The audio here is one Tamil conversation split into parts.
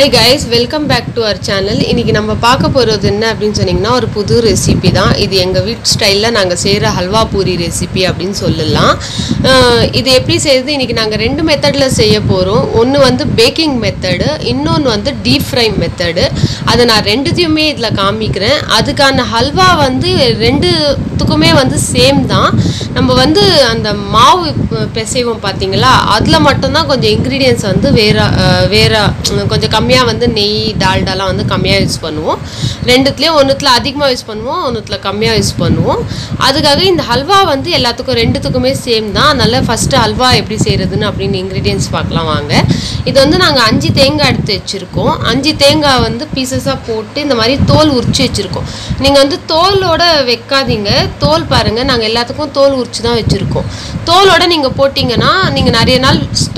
high guys welcome back to our channel இன்னைக்கு நம்ம பார்க்க போகிறது என்ன அப்படின்னு சொன்னீங்கன்னா ஒரு புது ரெசிபி தான் இது எங்கள் வீட்டு ஸ்டைலில் நாங்கள் செய்கிற ஹல்வா பூரி ரெசிபி அப்படின்னு சொல்லலாம் அஹ் இது எப்படி செய்யுது இன்னைக்கு நாங்கள் ரெண்டு மெத்தடில் செய்ய போகிறோம் ஒன்று வந்து பேக்கிங் மெத்தடு இன்னொன்று வந்து டீப் ஃப்ரை மெத்தடு அதை நான் ரெண்டுத்தையுமே இதில் காமிக்கிறேன் அதுக்கான ஹல்வா வந்து ரெண்டுத்துக்குமே வந்து சேம் தான் நம்ம வந்து அந்த மாவு ப- பிசைவோம் பார்த்தீங்களா அதில் மட்டும்தான் கொஞ்சம் இன்க்ரீடியன்ஸ் வந்து வேற அஹ், வேற உம், கொஞ்சம் கம்மியாக வந்து நெய் டால்டாலாம் வந்து கம்மியாக யூஸ் பண்ணுவோம் ரெண்டுத்துலேயும் ஒன்றுத்தில் அதிகமாக யூஸ் பண்ணுவோம் ஒன்றுத்தில் கம்மியாக யூஸ் பண்ணுவோம் அதுக்காக இந்த ஹல்வா வந்து எல்லாத்துக்கும் ரெண்டுத்துக்குமே சேம் தான் அதனால் ஃபஸ்ட்டு ஹல்வா எப்படி செய்கிறதுன்னு அப்படின்னு இன்க்ரீடியன்ஸ் பார்க்கலாம் வாங்க இது வந்து நாங்கள் அஞ்சு தேங்காய் எடுத்து வச்சுருக்கோம் அஞ்சு தேங்காய் வந்து பீசஸாக போட்டு இந்த மாதிரி தோல் உரிச்சு வச்சுருக்கோம் நீங்கள் வந்து தோலோட வைக்காதீங்க தோல் பாருங்கள் நாங்கள் எல்லாத்துக்கும் தோல் உரிச்சு தான் வச்சுருக்கோம் தோலோட நீங்கள் போட்டிங்கன்னா நீங்கள் நிறைய நாள்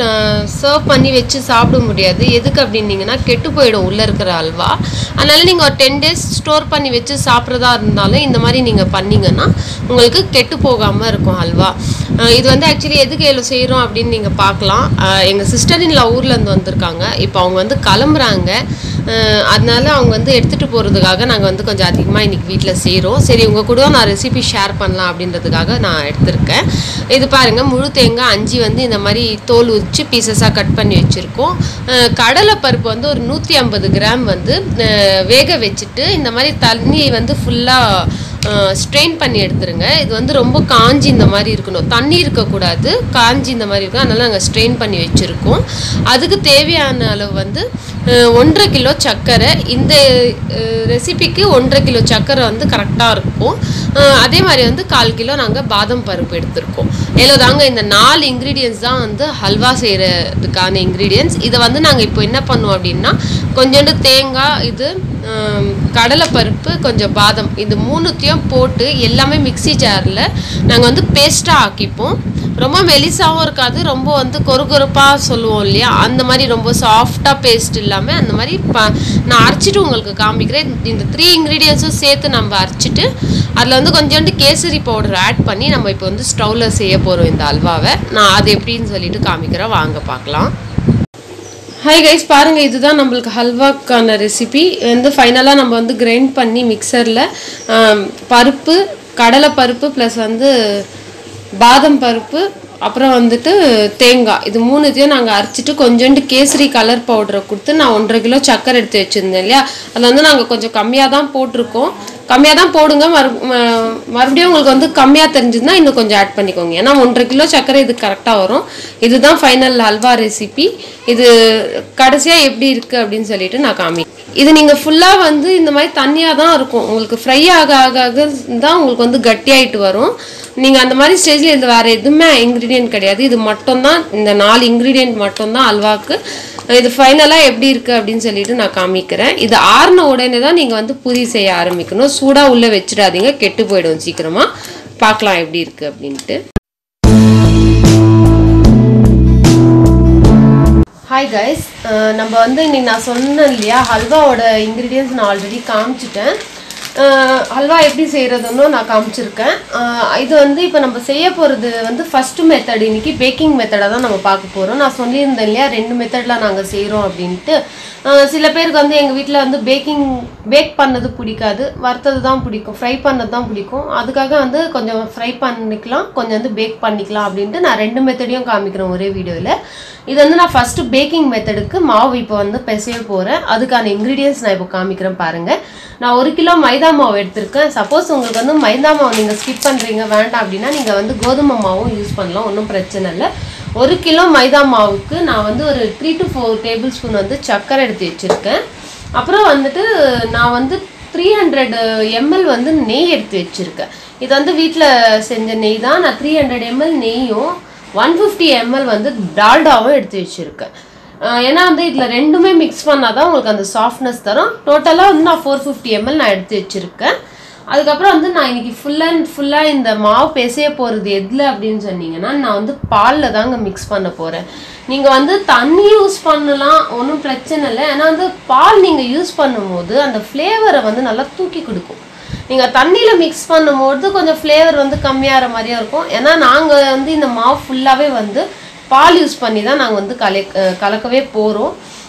சர்வ் பண்ணி வச்சு சாப்பிட முடியாது எதுக்கு அப்படின்னீங்கன்னா கெட்டு போயிடும் உள்ளே இருக்கிற அல்வா அதனால் நீங்கள் ஒரு டென் டேஸ் ஸ்டோர் பண்ணி வச்சு சாப்பிட்றதா இருந்தாலும் இந்த மாதிரி நீங்கள் பண்ணீங்கன்னா உங்களுக்கு கெட்டு போகாமல் இருக்கும் அல்வா அஹ் இது வந்து ஆக்சுவலி எதுக்கு எவ்வளோ செய்கிறோம் அப்படின்னு நீங்கள் பார்க்கலாம் எங்கள் சிஸ்டர் இன் ஊர்லேருந்து வந்திருக்காங்க இப்போ அவங்க வந்து கிளம்புறாங்க அஹ் அதனால அவங்க வந்து எடுத்துகிட்டு போகிறதுக்காக நாங்கள் வந்து கொஞ்சம் அதிகமாக இன்றைக்கி வீட்டில் செய்கிறோம் சரி உங்கள் கூட நான் ரெசிபி ஷேர் பண்ணலாம் அப்படின்றதுக்காக நான் எடுத்திருக்கேன் இது பாருங்கள் முழு தேங்காய் அஞ்சு வந்து இந்த மாதிரி தோல் உரிச்சு பீசஸாக கட் பண்ணி வச்சுருக்கோம் கடலை பருப்பு வந்து ஒரு நூற்றி ஐம்பது கிராம் வந்து அஹ் வேக வச்சுட்டு இந்த மாதிரி தண்ணி வந்து ஃபுல்லாக ஸ்ட்ரெயின் பண்ணி எடுத்துருங்க இது வந்து ரொம்ப காஞ்சி இந்த மாதிரி இருக்கணும் தண்ணி இருக்கக்கூடாது காஞ்சி இந்த மாதிரி இருக்கும் அதனால நாங்கள் ஸ்ட்ரெயின் பண்ணி வச்சுருக்கோம் அதுக்கு தேவையான அளவு வந்து அஹ், ஒன்றரை கிலோ சர்க்கரை இந்த ரெசிபிக்கு ஒன்றரை கிலோ சர்க்கரை வந்து கரெக்டாக இருக்கும் அஹ், அதே மாதிரி வந்து கால் கிலோ நாங்கள் பாதாம் பருப்பு எடுத்திருக்கோம் ஏதோ தாங்க இந்த நாலு இன்க்ரீடியன்ஸ் தான் வந்து ஹல்வா செய்கிறதுக்கான இன்க்ரீடியன்ஸ் இதை வந்து நாங்கள் இப்போ என்ன பண்ணுவோம் அப்படின்னா கொஞ்சோண்டு தேங்காய் இது ஆம், கடலைப்பருப்பு கொஞ்சம் பாதம் இது மூணுத்தையும் போட்டு எல்லாமே மிக்ஸி ஜாரில் நாங்கள் வந்து பேஸ்ட்டாக ஆக்கிப்போம் ரொம்ப மெலிசாவும் இருக்காது ரொம்ப வந்து கொறுகொறுப்பாக சொல்லுவோம் இல்லையா அந்த மாதிரி ரொம்ப சாஃப்டாக பேஸ்ட் இல்லாமல் அந்த மாதிரி ப நான் அரைச்சிட்டு உங்களுக்கு காமிக்கிறேன் இந்த த்ரீ இன்க்ரீடியன்ஸும் சேர்த்து நம்ம அரைச்சிட்டு அதில் வந்து கொஞ்சோண்டு கேசரி பவுடர் ஆட் பண்ணி நம்ம இப்போ வந்து ஸ்டவ்வில் செய்ய போகிறோம் இந்த அல்வாவை நான் அது எப்படின்னு சொல்லிட்டு காமிக்கிறேன் வாங்க பார்க்கலாம் ஹாய் கைஸ் பாருங்க இதுதான் நம்மளுக்கு ஹல்வாக்கான ரெசிபி வந்து ஃபைனலாக நம்ம வந்து கிரைண்ட் பண்ணி மிக்சரில் பருப்பு கடலை பருப்பு ப்ளஸ் வந்து பாதம் பருப்பு அப்புறம் வந்துட்டு தேங்காய் இது மூணுத்தையும் நாங்கள் அரைச்சிட்டு கொஞ்சோண்டு கேசரி கலர் பவுடரை கொடுத்து நான் ஒன்றரை கிலோ சக்கரை எடுத்து வச்சுருந்தேன் இல்லையா அதில் வந்து நாங்கள் கொஞ்சம் கம்மியாக தான் போட்டிருக்கோம் கம்மியாக தான் போடுங்க மறு ம- மறுபடியும் உங்களுக்கு வந்து கம்மியாக தெரிஞ்சிருந்தா இன்னும் கொஞ்சம் ஆட் பண்ணிக்கோங்க ஏன்னா ஒன்றரை கிலோ சர்க்கரை இது கரெக்டாக வரும் இதுதான் ஃபைனல் ஹல்வா ரெசிபி இது கடைசியாக எப்படி இருக்குது அப்படின்னு சொல்லிட்டு நான் காமி இது நீங்கள் ஃபுல்லாக வந்து இந்த மாதிரி தண்ணியாக தான் இருக்கும் உங்களுக்கு ஃப்ரை ஆக ஆக ஆக தான் உங்களுக்கு வந்து கட்டியாயிட்டு வரும் நீங்கள் அந்த மாதிரி ஸ்டேஜில் இது வேறு எதுவுமே இன்க்ரீடியன்ட் கிடையாது இது மட்டும்தான் இந்த நாலு இன்க்ரீடியன்ட் மட்டும்தான் அல்வாக்கு இது ஃபைனலாக எப்படி இருக்குது அப்படின்னு சொல்லிட்டு நான் காமிக்கிறேன் இது ஆறின உடனே தான் நீங்கள் வந்து புதி செய்ய ஆரம்பிக்கணும் சூடாக உள்ளே வச்சிடாதீங்க கெட்டு போயிடும் சீக்கிரமாக பார்க்கலாம் எப்படி இருக்குது அப்படின்ட்டு ஹாய் கைஸ் நம்ம வந்து இன்னைக்கு நான் சொன்னேன் இல்லையா ஹல்வாவோட இன்க்ரீடியன்ஸ் நான் ஆல்ரெடி காமிச்சிட்டேன் அஹ், ஹல்வா எப்படி செய்கிறதுன்னு நான் காமிச்சிருக்கேன் அஹ், இது வந்து இப்போ நம்ம செய்ய போகிறது வந்து ஃபஸ்ட்டு மெத்தட் இன்னைக்கு பேக்கிங் மெத்தடை தான் நம்ம பார்க்க போகிறோம் நான் சொல்லியிருந்தேன் இல்லையா ரெண்டு மெத்தடில் நாங்கள் செய்கிறோம் அப்படின்ட்டு அஹ், சில பேருக்கு வந்து எங்கள் வீட்டில் வந்து பேக்கிங் பேக் பண்ணது பிடிக்காது வறுத்தது தான் பிடிக்கும் ஃப்ரை பண்ணது தான் பிடிக்கும் அதுக்காக வந்து கொஞ்சம் ஃப்ரை பண்ணிக்கலாம் கொஞ்சம் வந்து பேக் பண்ணிக்கலாம் அப்படின்ட்டு நான் ரெண்டு மெத்தடையும் காமிக்கிறேன் ஒரே வீடியோவில் இது வந்து நான் ஃபஸ்ட்டு பேக்கிங் மெத்தடுக்கு மாவு இப்போ வந்து பிசைய போகிறேன் அதுக்கான இன்க்ரீடியன்ஸ் நான் இப்போ காமிக்கிறேன் பாருங்கள் நான் ஒரு கிலோ மைதா மாவு எடுத்திருக்கேன் சப்போஸ் உங்களுக்கு வந்து மைதா மாவு நீங்கள் ஸ்கிப் பண்ணுறீங்க வேண்டாம் அப்படின்னா நீங்கள் வந்து கோதுமை மாவும் யூஸ் பண்ணலாம் ஒன்றும் பிரச்சனை இல்லை ஒரு கிலோ மைதா மாவுக்கு நான் வந்து ஒரு three to four tablespoon வந்து சர்க்கரை எடுத்து வச்சுருக்கேன் அப்புறம் வந்துட்டு நான் வந்து த்ரீ ஹண்ட்ரட் எம்எல் வந்து நெய் எடுத்து வச்சுருக்கேன் இது வந்து வீட்டில் செஞ்ச நெய் தான் நான் த்ரீ ஹண்ட்ரட் எம்எல் நெய்யும் ஒன் ஃபிஃப்டி எம்எல் வந்து டால்டாவும் எடுத்து வச்சுருக்கேன் அஹ் ஏன்னா வந்து இதில் ரெண்டுமே மிக்ஸ் பண்ணால் தான் உங்களுக்கு அந்த சாஃப்ட்னஸ் தரும் டோட்டலாக வந்து நான் ஃபோர் ஃபிஃப்டி எம்எல் நான் எடுத்து வச்சுருக்கேன் அதுக்கப்புறம் வந்து நான் இன்னைக்கு ஃபுல் அண்ட் ஃபுல்லாக இந்த மாவு பிசைய போகிறது எதில் அப்படின்னு சொன்னீங்கன்னா நான் வந்து பாலில் தாங்க மிக்ஸ் பண்ண போகிறேன் நீங்கள் வந்து தண்ணி யூஸ் பண்ணலாம் ஒன்றும் பிரச்சனை இல்லை ஏன்னா வந்து பால் நீங்கள் யூஸ் பண்ணும்போது அந்த ஃப்ளேவரை வந்து நல்லா தூக்கி கொடுக்கும் நீங்கள் தண்ணியில் மிக்ஸ் பண்ணும்போது கொஞ்சம் ஃப்ளேவர் வந்து கம்மியாகிற மாதிரியா இருக்கும் ஏன்னா நாங்கள் வந்து இந்த மாவு ஃபுல்லாகவே வந்து பால் யூஸ் பண்ணி தான் நாங்கள் வந்து கலை அஹ் கலக்கவே போகிறோம்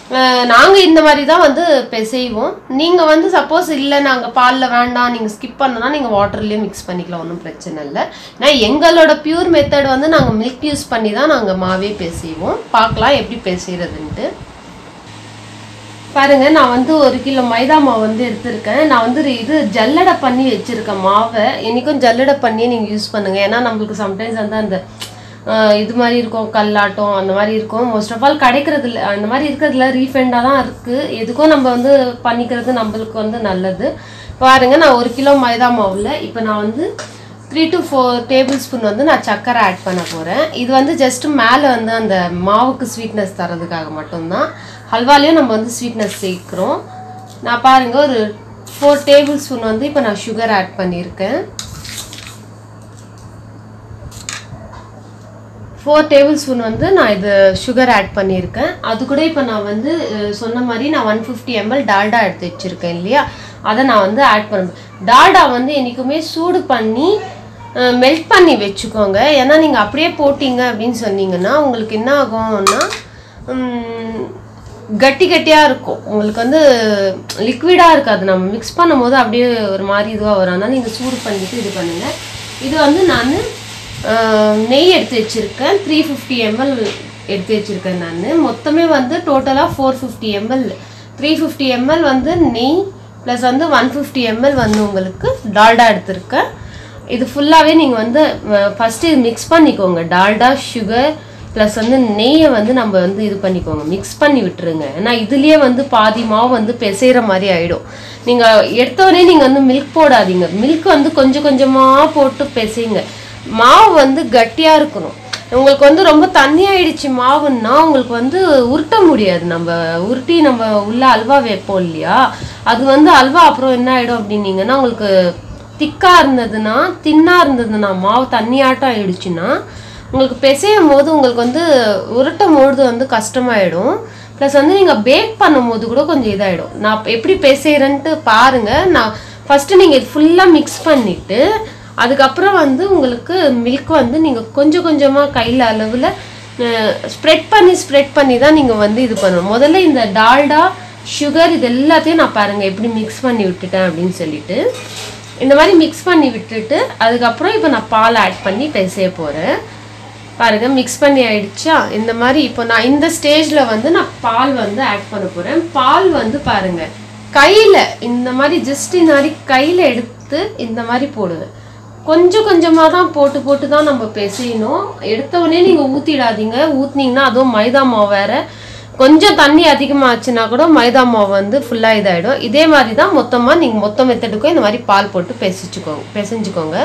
நாங்கள் இந்த மாதிரி தான் வந்து செய்வோம் நீங்கள் வந்து சப்போஸ் இல்லை நாங்கள் பாலில் வேண்டாம் நீங்கள் ஸ்கிப் பண்ணனா நீங்கள் வாட்டர்லேயே மிக்ஸ் பண்ணிக்கலாம் ஒன்றும் பிரச்சனை இல்லை ஏன்னா எங்களோட பியூர் மெத்தட் வந்து நாங்கள் மில்க் யூஸ் பண்ணி தான் நாங்கள் மாவே பேசிவோம் பார்க்கலாம் எப்படி பேசுகிறதுன்ட்டு பாருங்க நான் வந்து ஒரு கிலோ மைதா மாவு வந்து எடுத்திருக்கேன் நான் வந்து இது ஜல்லடை பண்ணி வச்சிருக்கேன் மாவை என்னைக்கும் ஜல்லடை பண்ணியே நீங்கள் யூஸ் பண்ணுங்க ஏன்னா நம்மளுக்கு சம்டைம்ஸ் வந்து அந்த ஆஹ், இது மாதிரி இருக்கும் கல்லாட்டம் அந்த மாதிரி இருக்கும் மோஸ்ட் ஆஃப் ஆல் கிடைக்கிறது இல்லை அந்த மாதிரி இருக்கிறதுல ரீஃபண்டாக தான் இருக்குது எதுக்கும் நம்ம வந்து பண்ணிக்கிறது நம்மளுக்கு வந்து நல்லது பாருங்க நான் ஒரு கிலோ மைதா மாவில் இப்போ நான் வந்து three to four tablespoon வந்து நான் சர்க்கரை ஆட் பண்ண போகிறேன் இது வந்து ஜஸ்ட் மேலே வந்து அந்த மாவுக்கு ஸ்வீட்னஸ் தரதுக்காக மட்டும்தான் ஹல்வாலையும் நம்ம வந்து ஸ்வீட்னஸ் சேர்க்குறோம் நான் பாருங்கள் ஒரு ஃபோர் டேபிள் ஸ்பூன் வந்து இப்போ நான் சுகர் ஆட் பண்ணியிருக்கேன் ஃபோர் டேபிள் ஸ்பூன் வந்து நான் இது சுகர் ஆட் பண்ணியிருக்கேன் அது கூட இப்போ நான் வந்து அஹ், சொன்ன மாதிரி நான் ஒன் ஃபிஃப்டி எம்எல் டால்டா எடுத்து வச்சுருக்கேன் இல்லையா அதை நான் வந்து ஆட் பண்ணுவேன் டால்டா வந்து என்றைக்குமே சூடு பண்ணி மெல்ட் பண்ணி வச்சுக்கோங்க ஏன்னா நீங்கள் அப்படியே போட்டீங்க அப்படின்னு சொன்னீங்கன்னா உங்களுக்கு என்ன ஆகும்னா உம், கட்டி கட்டியாக இருக்கும் உங்களுக்கு வந்து லிக்விடாக இருக்காது நம்ம மிக்ஸ் பண்ணும்போது அப்படியே ஒரு மாதிரி இதுவாக வரும் அதனால் நீங்கள் சூடு பண்ணிட்டு இது பண்ணுங்கள் இது வந்து நான் நெய் எடுத்து வச்சுருக்கேன் த்ரீ ஃபிஃப்டி எம்எல் எடுத்து வச்சுருக்கேன் நான் மொத்தமே வந்து டோட்டலாக four fifty ml three fifty ml வந்து நெய் ப்ளஸ் வந்து ஒன் ஃபிஃப்டி எம்எல் வந்து உங்களுக்கு டால்டா எடுத்திருக்கேன் இது ஃபுல்லாகவே நீங்கள் வந்து ஃபஸ்ட்டு இது மிக்ஸ் பண்ணிக்கோங்க டால்டா சுகர் ப்ளஸ் வந்து நெய்யை வந்து நம்ம வந்து இது பண்ணிக்கோங்க மிக்ஸ் பண்ணி விட்டுருங்க ஏன்னா இதுலேயே வந்து பாதி மாவு வந்து பிசைகிற மாதிரி ஆகிடும் நீங்கள் எடுத்தோடனே நீங்கள் வந்து மில்க் போடாதீங்க மில்க் வந்து கொஞ்சம் கொஞ்சமாக போட்டு பிசைங்க மாவு வந்து கட்டியாக இருக்கணும் உங்களுக்கு வந்து ரொம்ப தண்ணி ஆயிடுச்சு மாவுன்னா உங்களுக்கு வந்து உருட்ட முடியாது நம்ம உருட்டி நம்ம உள்ள அல்வா வைப்போம் இல்லையா அது வந்து அல்வா அப்புறம் என்ன ஆகிடும் அப்படின்னீங்கன்னா உங்களுக்கு திக்காக இருந்ததுன்னா தின்னாக இருந்ததுன்னா மாவு தண்ணியாட்டம் ஆயிடுச்சுன்னா உங்களுக்கு பிசையும் போது உங்களுக்கு வந்து உருட்டும் பொழுது வந்து கஷ்டமாயிடும் ப்ளஸ் வந்து நீங்கள் பேக் பண்ணும்போது கூட கொஞ்சம் இதாகிடும் நான் எப்படி பிசைகிறேன்ட்டு பாருங்கள் நான் ஃபஸ்ட்டு நீங்கள் இது ஃபுல்லாக மிக்ஸ் பண்ணிவிட்டு அதுக்கப்புறம் வந்து உங்களுக்கு மில்க் வந்து நீங்கள் கொஞ்சம் கொஞ்சமாக கையில் அளவில் ஸ்ப்ரெட் பண்ணி ஸ்ப்ரெட் பண்ணி தான் நீங்கள் வந்து இது பண்ணணும் முதல்ல இந்த டால்டா சுகர் இது எல்லாத்தையும் நான் பாருங்கள் எப்படி மிக்ஸ் பண்ணி விட்டுட்டேன் அப்படின்னு சொல்லிட்டு இந்த மாதிரி மிக்ஸ் பண்ணி விட்டுட்டு அதுக்கப்புறம் இப்போ நான் பால் ஆட் பண்ணி பிசைய போகிறேன் பாருங்க மிக்ஸ் பண்ணி ஆயிடுச்சா இந்த மாதிரி இப்போ நான் இந்த ஸ்டேஜில் வந்து நான் பால் வந்து ஆட் பண்ண போகிறேன் பால் வந்து பாருங்க கையில் இந்த மாதிரி ஜஸ்ட் இந்த மாதிரி கையில் எடுத்து இந்த மாதிரி போடுவேன் கொஞ்சம் கொஞ்சமாக தான் போட்டு போட்டு தான் நம்ம பிசையணும் எடுத்த உடனே நீங்கள் ஊற்றிடாதீங்க ஊற்றுனீங்கன்னா அதுவும் மைதா மாவு வேற கொஞ்சம் தண்ணி அதிகமாச்சுன்னா கூட மைதா மாவு வந்து ஃபுல்லாக இதாகிடும் இதே மாதிரி தான் மொத்தமாக நீங்கள் மொத்த மெத்தடுக்கும் இந்த மாதிரி பால் போட்டு பிசைச்சுக்கோங்க பிசைஞ்சுக்கோங்க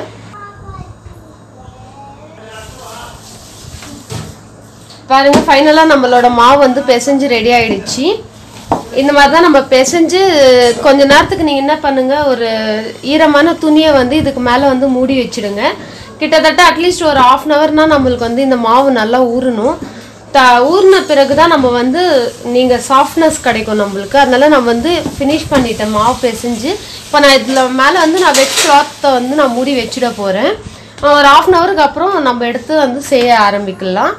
பாருங்க ஃபைனலாக நம்மளோட மாவு வந்து பிசைஞ்சு ரெடி ஆயிடுச்சு இந்த மாதிரி தான் நம்ம பிசைஞ்சு கொஞ்ச நேரத்துக்கு நீங்கள் என்ன பண்ணுங்க ஒரு ஈரமான துணியை வந்து இதுக்கு மேலே வந்து மூடி வச்சிடுங்க கிட்டத்தட்ட அட்லீஸ்ட் ஒரு ஆஃப் அன் ஹவர்னா நம்மளுக்கு வந்து இந்த மாவு நல்லா ஊறணும் த ஊறின பிறகு தான் நம்ம வந்து நீங்கள் சாஃப்ட்னஸ் கிடைக்கும் நம்மளுக்கு அதனால நான் வந்து ஃபினிஷ் பண்ணிட்டேன் மாவு பிசைஞ்சு இப்போ நான் இதில் மேலே வந்து நான் வெட் கிளாத்தை வந்து நான் மூடி வச்சிட போகிறேன் ஒரு ஆஃப் அன் ஹவருக்கு அப்புறம் நம்ம எடுத்து வந்து செய்ய ஆரம்பிக்கலாம்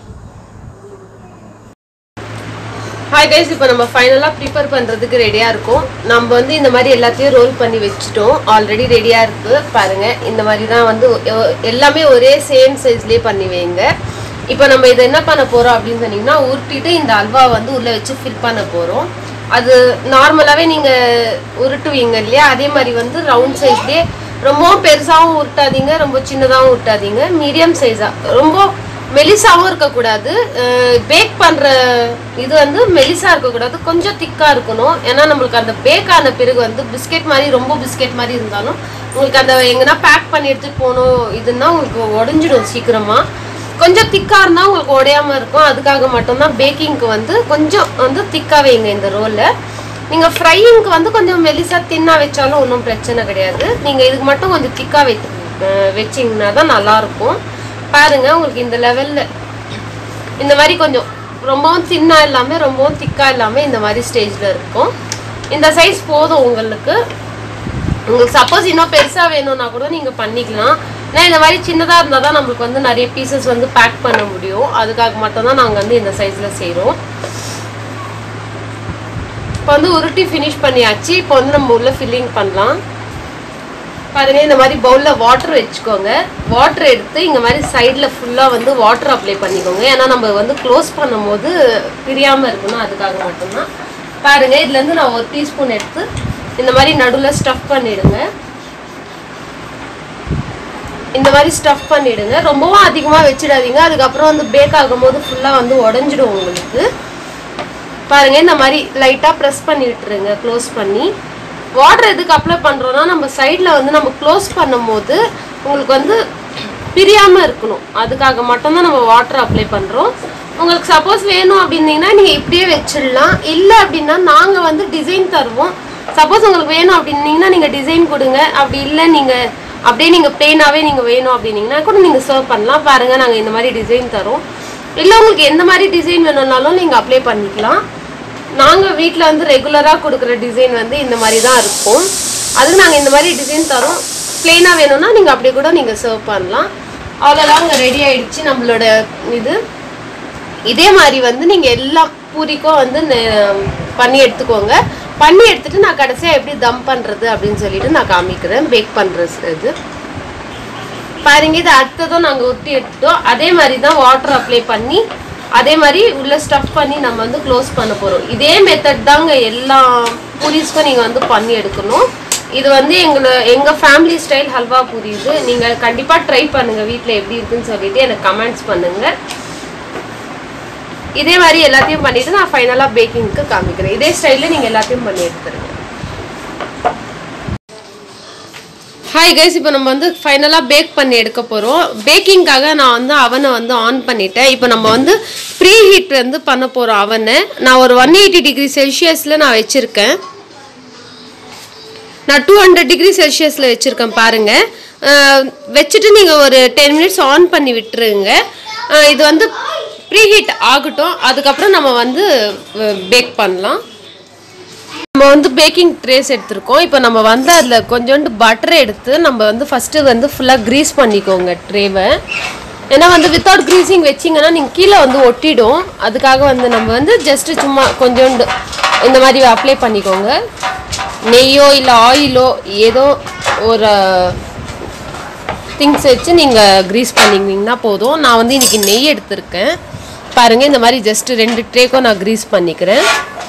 ஹாய் கைஸ் இப்போ நம்ம ஃபைனலாக ப்ரிப்பேர் பண்ணுறதுக்கு ரெடியாக இருக்கோம் நம்ம வந்து இந்த மாதிரி எல்லாத்தையும் ரோல் பண்ணி வச்சுட்டோம் ஆல்ரெடி ரெடியாக இருக்குது பாருங்கள் இந்த மாதிரி தான் வந்து எ- எல்லாமே ஒரே சேம் சைஸ்லேயே பண்ணி வைங்க இப்போ நம்ம இதை என்ன பண்ண போகிறோம் அப்படின்னு சொன்னீங்கன்னா உருட்டிட்டு இந்த அல்வா வந்து உள்ளே வச்சு ஃபில் பண்ண போகிறோம் அது நார்மலாகவே நீங்கள் உருட்டுவீங்க இல்லையா அதே மாதிரி வந்து ரவுண்ட் சைஸ்லேயே ரொம்பவும் பெருசாகவும் உருட்டாதீங்க ரொம்ப சின்னதாகவும் உருட்டாதீங்க மீடியம் சைஸாக ரொம்ப மெலிசாவும் இருக்கக்கூடாது பேக் பண்ற இது வந்து மெலிசா இருக்கக்கூடாது கொஞ்சம் திக்கா இருக்கணும் ஏன்னா நம்மளுக்கு அந்த பேக் ஆன பிறகு வந்து பிஸ்கெட் மாதிரி ரொம்ப பிஸ்கெட் மாதிரி இருந்தாலும் உங்களுக்கு அந்த எங்கன்னா பேக் பண்ணி எடுத்துட்டு போகணும் இதுன்னா உங்களுக்கு உடஞ்சிடும் சீக்கிரமா கொஞ்சம் திக்கா இருந்தா உங்களுக்கு உடையாம இருக்கும் அதுக்காக மட்டும்தான் பேக்கிங்க்கு வந்து கொஞ்சம் வந்து திக்கா வைங்க இந்த ரோல்ல நீங்க ஃப்ரையிங்க்கு வந்து கொஞ்சம் மெலிசா தின்னா வச்சாலும் ஒன்றும் பிரச்சனை கிடையாது நீங்க இதுக்கு மட்டும் கொஞ்சம் திக்கா வை வச்சிங்கன்னா தான் நல்லா இருக்கும் பாருங்க உங்களுக்கு இந்த லெவல்ல இந்த மாதிரி கொஞ்சம் ரொம்பவும் தின்னா இல்லாம ரொம்பவும் திக்கா இல்லாம இந்த மாதிரி ஸ்டேஜ்ல இருக்கும் இந்த சைஸ் போதும் உங்களுக்கு உங்களுக்கு சப்போஸ் இன்னும் பெருசா வேணும்னா கூட நீங்க பண்ணிக்கலாம் ஏன்னா இந்த மாதிரி சின்னதா இருந்தா தான் நம்மளுக்கு வந்து நிறைய பீசஸ் வந்து பேக் பண்ண முடியும் அதுக்காக மட்டும் தான் நாங்க வந்து இந்த சைஸ்ல செய்றோம் இப்போ வந்து உருட்டி ஃபினிஷ் பண்ணியாச்சு இப்போ வந்து நம்ம உள்ள ஃபில்லிங் பண்ணலாம் பாருங்க இந்த மாதிரி பவுலில் வாட்டர் வச்சுக்கோங்க வாட்டர் எடுத்து இங்க மாதிரி சைடில் ஃபுல்லாக வந்து வாட்டர் அப்ளை பண்ணிக்கோங்க ஏன்னா நம்ம வந்து க்ளோஸ் பண்ணும்போது பிரியாமல் இருக்கணும் அதுக்காக மட்டும்தான் பாருங்க இதுலேருந்து நான் ஒரு டீஸ்பூன் எடுத்து இந்த மாதிரி நடுவில் ஸ்டஃப் பண்ணிடுங்க இந்த மாதிரி ஸ்டஃப் பண்ணிடுங்க ரொம்பவும் அதிகமாக வச்சிடாதீங்க அதுக்கப்புறம் வந்து பேக் ஆகும்போது ஃபுல்லாக வந்து உடஞ்சிடும் உங்களுக்கு பாருங்க இந்த மாதிரி லைட்டாக ப்ரெஸ் பண்ணி விட்டுருங்க க்ளோஸ் பண்ணி வாட்டர் எதுக்கு அப்ளை பண்ணுறோன்னா நம்ம சைடில் வந்து நம்ம க்ளோஸ் பண்ணும்போது உங்களுக்கு வந்து பிரியாமல் இருக்கணும் அதுக்காக மட்டும்தான் நம்ம வாட்டர் அப்ளை பண்ணுறோம் உங்களுக்கு சப்போஸ் வேணும் அப்படின்னீங்கன்னா நீங்கள் இப்படியே வச்சிடலாம் இல்லை அப்படின்னா நாங்கள் வந்து டிசைன் தருவோம் சப்போஸ் உங்களுக்கு வேணும் அப்படின்னீங்கன்னா நீங்கள் டிசைன் கொடுங்க அப்படி இல்லை நீங்கள் அப்படியே நீங்கள் பிளெயினாகவே நீங்கள் வேணும் அப்படின்னீங்கன்னா கூட நீங்கள் சர்வ் பண்ணலாம் பாருங்கள் நாங்கள் இந்த மாதிரி டிசைன் தரோம் இல்லை உங்களுக்கு எந்த மாதிரி டிசைன் வேணும்னாலும் நீங்கள் அப்ளை பண்ணிக்கலாம் நாங்கள் வீட்டில் வந்து ரெகுலராக கொடுக்குற டிசைன் வந்து இந்த மாதிரி தான் இருக்கும் அதுக்கு நாங்கள் இந்த மாதிரி டிசைன் தரோம் பிளெயினாக வேணும்னா நீங்கள் அப்படி கூட நீங்கள் சர்வ் பண்ணலாம் அவ்வளோதான் அங்கே ரெடி ஆயிடுச்சு நம்மளோட இது இதே மாதிரி வந்து நீங்கள் எல்லா பூரிக்கும் வந்து நெ- பண்ணி எடுத்துக்கோங்க பண்ணி எடுத்துட்டு நான் கடைசியாக எப்படி தம் பண்ணுறது அப்படின்னு சொல்லிட்டு நான் காமிக்கிறேன் பேக் பண்ணுறது இது பாருங்க இது அடுத்ததும் நாங்கள் உருட்டி எடுத்துட்டோம் அதே மாதிரி தான் வாட்டர் அப்ளை பண்ணி அதே மாதிரி உள்ள ஸ்டஃப் பண்ணி நம்ம வந்து க்ளோஸ் பண்ண போகிறோம் இதே மெத்தட் தாங்க எல்லா பூரிஸ்க்கும் நீங்கள் வந்து பண்ணி எடுக்கணும் இது வந்து எங்களை எங்கள் ஃபேமிலி ஸ்டைல் ஹல்வா பூரி இது நீங்கள் கண்டிப்பாக ட்ரை பண்ணுங்கள் வீட்டில் எப்படி இருக்குன்னு சொல்லிட்டு எனக்கு கமெண்ட்ஸ் பண்ணுங்கள் இதே மாதிரி எல்லாத்தையும் பண்ணிட்டு நான் ஃபைனலாக பேக்கிங்க்கு காமிக்கிறேன் இதே ஸ்டைலில் நீங்கள் எல்லாத்தையும் பண்ணி எடுத்துருங்க ஹாய் கைஸ் இப்போ நம்ம வந்து ஃபைனலாக பேக் பண்ணி எடுக்க போகிறோம் பேக்கிங்காக நான் வந்து அவனை வந்து ஆன் பண்ணிட்டேன் இப்போ நம்ம வந்து ப்ரீ ஹீட் வந்து பண்ண போகிறோம் அவனை நான் ஒரு ஒன் எயிட்டி டிகிரி செல்சியஸில் நான் வச்சுருக்கேன் நான் டூ ஹண்ட்ரட் டிகிரி செல்சியஸில் வச்சுருக்கேன் பாருங்கள் அஹ் வச்சுட்டு நீங்கள் ஒரு டென் மினிட்ஸ் ஆன் பண்ணி விட்டுருங்க அஹ் இது வந்து ப்ரீ ஹீட் ஆகட்டும் அதுக்கப்புறம் நம்ம வந்து பேக் பண்ணலாம் நம்ம வந்து பேக்கிங் ட்ரேஸ் எடுத்திருக்கோம் இப்போ நம்ம வந்து அதில் கொஞ்சோண்டு பட்டர் எடுத்து நம்ம வந்து ஃபஸ்ட்டு வந்து ஃபுல்லாக க்ரீஸ் பண்ணிக்கோங்க ட்ரேவை ஏன்னா வந்து வித்தவுட் க்ரீஸிங் வச்சிங்கன்னா நீங்கள் கீழே வந்து ஒட்டிடும் அதுக்காக வந்து நம்ம வந்து ஜஸ்ட்டு சும்மா கொஞ்சோண்டு இந்த மாதிரி அப்ளை பண்ணிக்கோங்க நெய்யோ இல்லை ஆயிலோ ஏதோ ஒரு திங்ஸ் வச்சு நீங்கள் க்ரீஸ் பண்ணிக்கிங்கன்னா போதும் நான் வந்து இன்றைக்கி நெய் எடுத்திருக்கேன் பாருங்கள் இந்த மாதிரி ஜஸ்ட்டு ரெண்டு ட்ரேக்கும் நான் க்ரீஸ் பண்ணிக்கிறேன்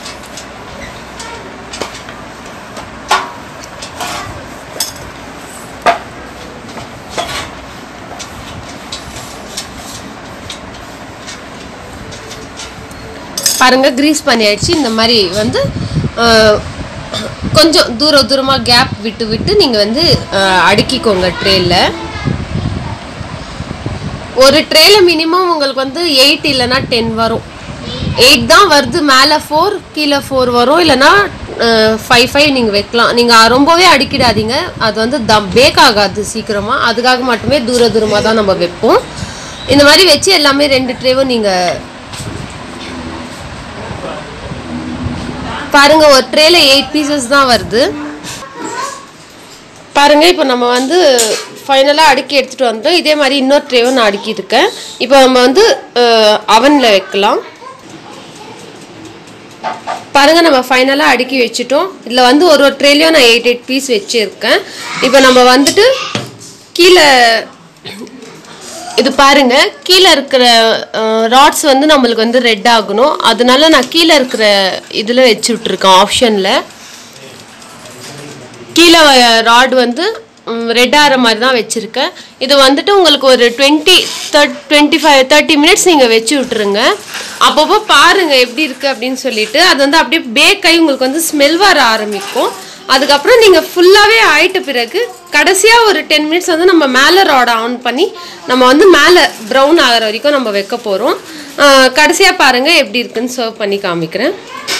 பாருங்க க்ரீஸ் பண்ணியாச்சு இந்த மாதிரி வந்து அஹ், கொஞ்சம் தூர தூரமாக கேப் விட்டு விட்டு நீங்கள் வந்து அஹ், அடுக்கிக்கோங்க ட்ரேயில் ஒரு ட்ரேல மினிமம் உங்களுக்கு வந்து எயிட் இல்லைன்னா டென் வரும் எயிட் தான் வருது மேலே ஃபோர் கீழே ஃபோர் வரும் இல்லைன்னா ஃபைவ் ஃபைவ் நீங்கள் வைக்கலாம் நீங்கள் ரொம்பவே அடிக்கிடாதீங்க அது வந்து தம் பேக் ஆகாது சீக்கிரமாக அதுக்காக மட்டுமே தூர தூரமாக தான் நம்ம வைப்போம் இந்த மாதிரி வச்சு எல்லாமே ரெண்டு ட்ரேவும் நீங்கள் பாருங்க ஒரு ட்ரேல எயிட் பீசஸ் தான் வருது பாருங்க இப்போ நம்ம வந்து ஃபைனலாக அடுக்கி எடுத்துகிட்டு வந்தோம் இதே மாதிரி இன்னொரு ட்ரேவும் நான் அடுக்கியிருக்கேன் இப்போ நம்ம வந்து அவனில் வைக்கலாம் பாருங்க நம்ம ஃபைனலாக அடுக்கி வச்சுட்டோம் இதில் வந்து ஒரு ஒரு ட்ரேலையும் நான் எயிட் எயிட் பீஸ் வச்சுருக்கேன் இப்போ நம்ம வந்துட்டு கீழே இது பாருங்க கீழே இருக்கிற ராட்ஸ் வந்து நம்மளுக்கு வந்து ரெட் ஆகணும் அதனால நான் கீழே இருக்கிற இதில் வச்சு விட்ருக்கேன் ஆப்ஷனில் கீழே ராட் வந்து ரெட் ஆகிற மாதிரி தான் வச்சுருக்கேன் இது வந்துட்டு உங்களுக்கு ஒரு twenty third twenty five thirty minutes நீங்கள் வச்சு விட்ருங்க அப்பப்போ பாருங்கள் எப்படி இருக்குது அப்படின்னு சொல்லிட்டு அது வந்து அப்படியே பேக் ஆகி உங்களுக்கு வந்து ஸ்மெல் வர ஆரம்பிக்கும் அதுக்கப்புறம் நீங்கள் ஃபுல்லாகவே ஆயிட்ட பிறகு கடைசியாக ஒரு டென் மினிட்ஸ் வந்து நம்ம மேலே ராடை ஆன் பண்ணி நம்ம வந்து மேலே ப்ரௌன் ஆகிற வரைக்கும் நம்ம வைக்க போகிறோம் கடைசியாக பாருங்கள் எப்படி இருக்குன்னு சர்வ் பண்ணி காமிக்கிறேன்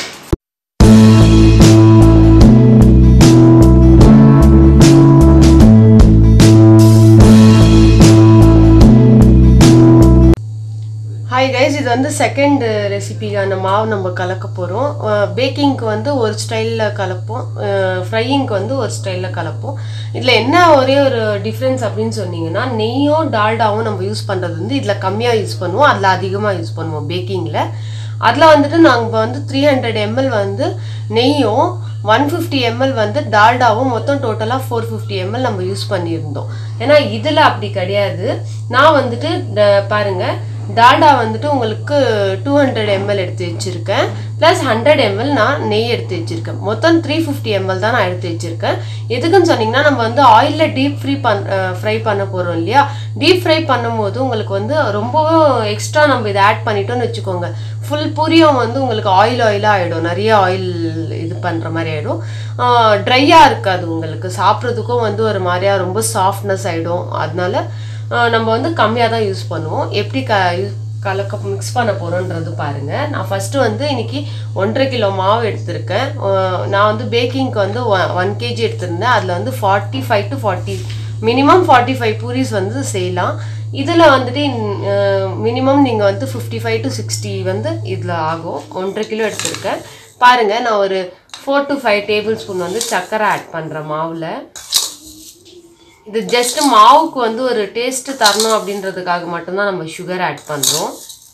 ஹாய் கைஸ் இது வந்து செகண்ட் ரெசிபிக்கான மாவு நம்ம கலக்க போகிறோம் பேக்கிங்க்கு வந்து ஒரு ஸ்டைலில் கலப்போம் ஃப்ரையிங்க்கு வந்து ஒரு ஸ்டைலில் கலப்போம் இதில் என்ன ஒரே ஒரு டிஃப்ரென்ஸ் அப்படின்னு சொன்னீங்கன்னா நெய்யும் டால்டாவும் நம்ம யூஸ் பண்ணுறது வந்து இதில் கம்மியாக யூஸ் பண்ணுவோம் அதில் அதிகமாக யூஸ் பண்ணுவோம் பேக்கிங்கில் அதில் வந்துட்டு நாங்கள் வந்து த்ரீ ஹண்ட்ரட் எம்எல் வந்து நெய்யும் ஒன் ஃபிஃப்டி எம்எல் வந்து டால்டாவும் மொத்தம் டோட்டலாக ஃபோர் ஃபிஃப்டி எம்எல் நம்ம யூஸ் பண்ணியிருந்தோம் ஏன்னா இதில் அப்படி கிடையாது நான் வந்துட்டு ட- பாருங்க டால்டா வந்துட்டு உங்களுக்கு டூ ஹண்ட்ரட் எம்எல் எடுத்து வச்சுருக்கேன் ப்ளஸ் ஹண்ட்ரட் எம்எல் நான் நெய் எடுத்து வச்சுருக்கேன் மொத்தம் த்ரீ ஃபிஃப்டி எம்எல் தான் நான் எடுத்து வச்சுருக்கேன் எதுக்குன்னு சொன்னீங்கன்னா நம்ம வந்து ஆயிலில் டீப் ஃப்ரீ பண் ஃப்ரை பண்ண போகிறோம் இல்லையா டீப் ஃப்ரை பண்ணும்போது உங்களுக்கு வந்து ரொம்பவும் எக்ஸ்ட்ரா நம்ம இதை ஆட் பண்ணிட்டோம்னு வச்சுக்கோங்க ஃபுல் பூரியும் வந்து உங்களுக்கு ஆயில் ஆயிலாக ஆகிடும் நிறைய ஆயில் இது பண்ணுற மாதிரி ஆகிடும் ட்ரையாக இருக்காது உங்களுக்கு சாப்பிட்றதுக்கும் வந்து ஒரு மாதிரியா ரொம்ப சாஃப்ட்னஸ் ஆகிடும் அதனால ஆஹ் நம்ம வந்து கம்மியாக தான் யூஸ் பண்ணுவோம் எப்படி க யூ- கலக்க மிக்ஸ் பண்ண போகிறோன்றது பாருங்கள் நான் ஃபஸ்ட்டு வந்து இன்னைக்கு ஒன்றரை கிலோ மாவு எடுத்திருக்கேன் ஆஹ் நான் வந்து பேக்கிங்க்கு வந்து ஒன் கேஜி எடுத்திருந்தேன் அதில் வந்து forty five to forty minimum forty five puris வந்து செய்யலாம் இதில் வந்துட்டு மினிமம் நீங்கள் வந்து ஃபிஃப்டி ஃபைவ் டு சிக்ஸ்டி வந்து இதில் ஆகும் ஒன்றரை கிலோ எடுத்திருக்கேன் பாருங்கள் நான் ஒரு four to five tablespoon வந்து சர்க்கரை ஆட் பண்ணுறேன் மாவில் இது ஜஸ்ட் மாவுக்கு வந்து ஒரு டேஸ்ட் தரணும் அப்படின்றதுக்காக மட்டும்தான் நம்ம சுகர் ஆட் பண்றோம்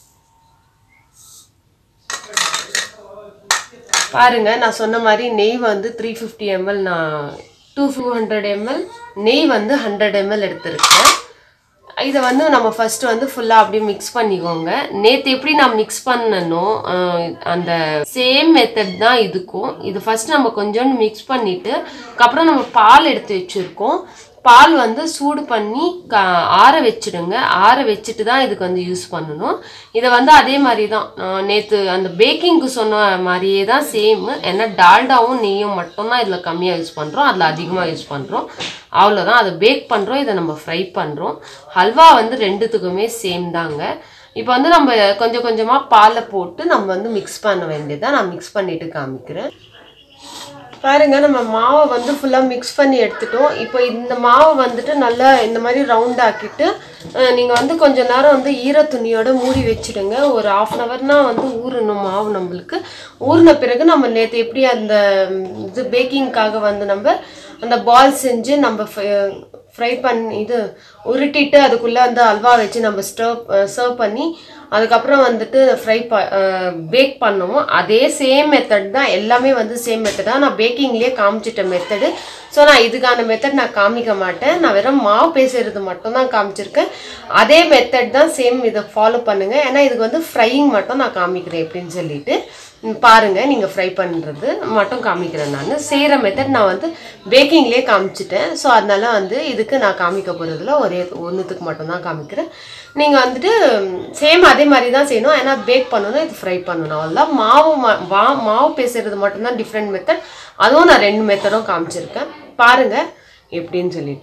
பாருங்க நான் சொன்ன மாதிரி நெய் வந்து த்ரீ ஃபிஃப்டி எம்எல் நான் டூ டூ ஹண்ட்ரட் எம்எல் நெய் வந்து ஹண்ட்ரட் எம்எல் எடுத்திருக்கேன் இதை வந்து நம்ம ஃபர்ஸ்ட் வந்து ஃபுல்லாக அப்படியே மிக்ஸ் பண்ணிக்கோங்க நேற்று எப்படி நான் மிக்ஸ் பண்ணனோ அஹ், அந்த சேம் மெத்தட் தான் இதுக்கும் இது ஃபர்ஸ்ட் நம்ம கொஞ்சோண்டு மிக்ஸ் பண்ணிட்டு அதுக்கப்புறம் நம்ம பால் எடுத்து வச்சுருக்கோம் பால் வந்து சூடு பண்ணி க ஆற வச்சிடுங்க ஆற வச்சுட்டு தான் இதுக்கு வந்து யூஸ் பண்ணணும் இதை வந்து அதே மாதிரி தான் நேற்று அந்த பேக்கிங்க்கு சொன்ன மாதிரியே தான் சேம் ஏன்னா டால்டாவும் நெய்யும் மட்டும்தான் இதில் கம்மியாக யூஸ் பண்ணுறோம் அதில் அதிகமாக யூஸ் பண்ணுறோம் அவ்வளோதான் அதை பேக் பண்ணுறோம் இதை நம்ம ஃப்ரை பண்ணுறோம் ஹல்வா வந்து ரெண்டுத்துக்குமே சேம் தாங்க இப்போ வந்து நம்ம கொஞ்சம் கொஞ்சமாக பாலை போட்டு நம்ம வந்து மிக்ஸ் பண்ண வேண்டியதான் நான் மிக்ஸ் பண்ணிட்டு காமிக்கிறேன் பாருங்க நம்ம மாவை வந்து ஃபுல்லாக மிக்ஸ் பண்ணி எடுத்துட்டோம் இப்போ இந்த மாவை வந்துட்டு நல்லா இந்த மாதிரி ரவுண்ட் ஆக்கிட்டு அஹ், நீங்க வந்து கொஞ்ச நேரம் வந்து ஈர துணியோட மூடி வச்சிடுங்க ஒரு ஆஃப் அன் ஹவர்னா வந்து ஊறணும் மாவு நம்மளுக்கு ஊறின பிறகு நம்ம நேற்று எப்படி அந்த ம், இது பேக்கிங்க்காக வந்து நம்ம அந்த பால் செஞ்சு நம்ம ஃப்ரை பண்ணி இது உருட்டிட்டு அதுக்குள்ளே வந்து அல்வா வச்சு நம்ம ஸ்டவ் சர்வ் பண்ணி அதுக்கப்புறம் வந்துட்டு ஃப்ரை ப பேக் பண்ணுவோம் அதே சேம் மெத்தட் தான் எல்லாமே வந்து சேம் மெத்தட் தான் நான் பேக்கிங்லேயே காமிச்சிட்ட மெத்தடு ஸோ நான் இதுக்கான மெத்தட் நான் காமிக்க மாட்டேன் நான் வெறும் மாவு பேசுறது மட்டும் தான் காமிச்சிருக்கேன் அதே மெத்தட் தான் சேம் இதை ஃபாலோ பண்ணுங்க ஏன்னா இதுக்கு வந்து ஃப்ரையிங் மட்டும் நான் காமிக்கிறேன் எப்படின்னு சொல்லிட்டு ம், பாருங்க நீங்க ஃப்ரை பண்றது மட்டும் காமிக்கிறேன் நான் செய்கிற மெத்தட் நான் வந்து பேக்கிங்லேயே காமிச்சிட்டேன் ஸோ அதனால வந்து இதுக்கு நான் காமிக்க போகிறதுல ஒரே ஒன்றுத்துக்கு மட்டும் தான் காமிக்கிறேன் நீங்கள் வந்துட்டு சேம் அதே மாதிரி தான் செய்யணும் ஏன்னா பேக் பண்ணணும் இது ஃப்ரை பண்ணணும் அவ்வளோதான் மாவு ம- வா- மாவு பேசுறது மட்டும்தான் டிஃப்ரெண்ட் மெத்தட் அதுவும் நான் ரெண்டு மெத்தடும் காமிச்சிருக்கேன் பாருங்க எப்படின்னு சொல்லிட்டு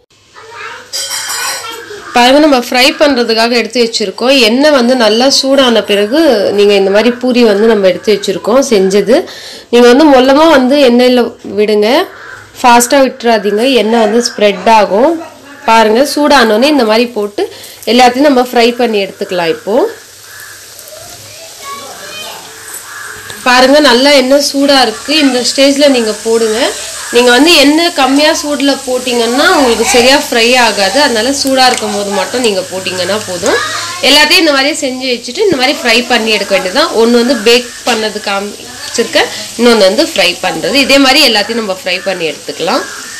பாருங்க நம்ம ஃப்ரை பண்ணுறதுக்காக எடுத்து வச்சுருக்கோம் எண்ணெய் வந்து நல்லா சூடான பிறகு நீங்கள் இந்த மாதிரி பூரி வந்து நம்ம எடுத்து வச்சுருக்கோம் செஞ்சது நீங்கள் வந்து மொல்லமாக வந்து எண்ணெயில் விடுங்க ஃபாஸ்ட்டாக விட்டுறாதீங்க எண்ணெய் வந்து ஸ்ப்ரெட் ஆகும் பாருங்கள் சூடானோடனே இந்த மாதிரி போட்டு எல்லாத்தையும் நம்ம ஃப்ரை பண்ணி எடுத்துக்கலாம் இப்போது பாருங்க நல்லா எண்ணெய் சூடாக இருக்குது இந்த ஸ்டேஜில் நீங்கள் போடுங்க நீங்கள் வந்து எண்ணெய் கம்மியாக சூடில் போட்டிங்கன்னா உங்களுக்கு சரியாக ஃப்ரை ஆகாது அதனால சூடாக இருக்கும் போது மட்டும் நீங்கள் போட்டிங்கன்னா போதும் எல்லாத்தையும் இந்த மாதிரி செஞ்சு வச்சுட்டு இந்த மாதிரி ஃப்ரை பண்ணி எடுக்க வேண்டியதுதான் ஒன்று வந்து பேக் பண்ணது காமிச்சிருக்கேன் இன்னொன்று வந்து ஃப்ரை பண்ணுறது இதே மாதிரி எல்லாத்தையும் நம்ம ஃப்ரை பண்ணி எடுத்துக்கலாம்